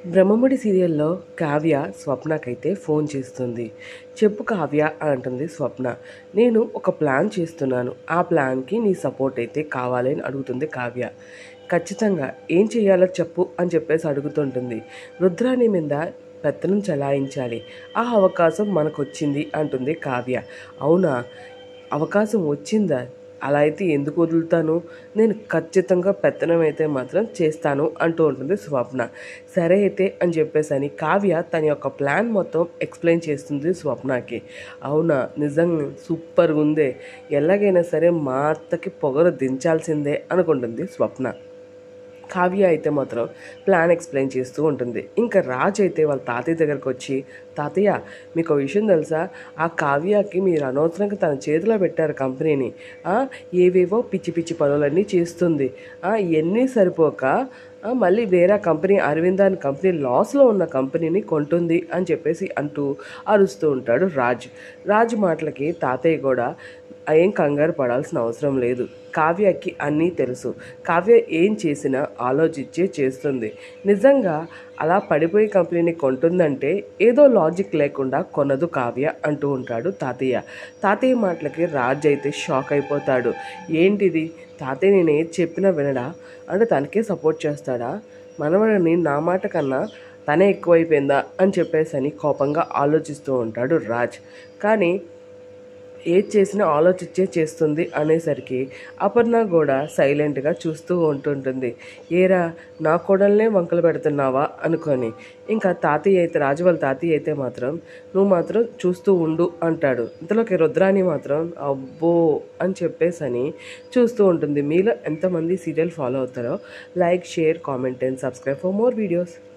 బ్రహ్మముడి సీరియల్లో కావ్య స్వప్నకైతే ఫోన్ చేస్తుంది చెప్పు కావ్య అని అంటుంది స్వప్న నేను ఒక ప్లాన్ చేస్తున్నాను ఆ ప్లాన్కి నీ సపోర్ట్ అయితే కావాలి అని అడుగుతుంది కావ్య ఖచ్చితంగా ఏం చేయాలో చెప్పు అని చెప్పేసి అడుగుతుంటుంది రుద్రాణి మీద పెత్తనం చలాయించాలి ఆ అవకాశం మనకు వచ్చింది అంటుంది కావ్య అవునా అవకాశం వచ్చిందా అలా అయితే ఎందుకు వదులుతాను నేను ఖచ్చితంగా పెత్తనం అయితే మాత్రం చేస్తాను అంటూ ఉంటుంది స్వప్న సరే అయితే అని చెప్పేసి అని కావ్య తన యొక్క ప్లాన్ మొత్తం ఎక్స్ప్లెయిన్ చేస్తుంది స్వప్నకి అవునా నిజంగా సూపర్గా ఉందే ఎలాగైనా సరే మా అత్తకి పొగరు దించాల్సిందే అనుకుంటుంది స్వప్న కావ్య అయితే మాత్రం ప్లాన్ ఎక్స్ప్లెయిన్ చేస్తూ ఉంటుంది ఇంకా రాజ్ అయితే వాళ్ళ తాతయ్య దగ్గరకు వచ్చి తాతయ్య మీకు ఒక విషయం తెలుసా ఆ కావ్యకి మీరు అనవసరంగా తన చేతిలో పెట్టారు కంపెనీని ఆ, ఏవేవో పిచ్చి పిచ్చి పనులన్నీ చేస్తుంది ఆ, ఇవన్నీ సరిపోక ఆ, మళ్ళీ వేరే కంపెనీ అరవింద అనే కంపెనీ లాస్లో ఉన్న కంపెనీని కొంటుంది అని చెప్పేసి అంటూ అరుస్తూ ఉంటాడు రాజ్ రాజ్ మాటలకి తాతయ్య కూడా ఏం కంగారు పడాల్సిన అవసరం లేదు కావ్యకి అన్నీ తెలుసు కావ్య ఏం చేసినా ఆలోచించే చేస్తుంది నిజంగా అలా పడిపోయే కంపెనీని కొంటుందంటే ఏదో లాజిక్ లేకుండా కొనదు కావ్య అంటూ ఉంటాడు తాతయ్య తాతయ్య మాటలకి రాజ్ అయితే షాక్ అయిపోతాడు ఏంటిది తాతయ్య నేను ఏది చెప్పినా వినడా అంటే తనకే సపోర్ట్ చేస్తాడా మనవడిని నా మాట కన్నా తనే ఎక్కువైపోయిందా అని చెప్పేసి అని కోపంగా ఆలోచిస్తూ ఉంటాడు రాజ్ కానీ ఏది చేసినా ఆలోచించే చేస్తుంది అనేసరికి అపర్ణ కూడా సైలెంట్గా చూస్తూ ఉంటుంటుంది ఏరా నా కోడల్నే వంకలు పెడుతున్నావా అనుకొని ఇంకా తాతయ్య అయితే రాజు వాళ్ళ తాతయ్య అయితే మాత్రం నువ్వు మాత్రం చూస్తూ ఉండు అంటాడు ఇంతలోకి రుద్రాని మాత్రం అబ్బో అని చెప్పేసి అని చూస్తూ ఉంటుంది మీలో ఎంతమంది సీరియల్ ఫాలో అవుతారో like share comment and subscribe for more videos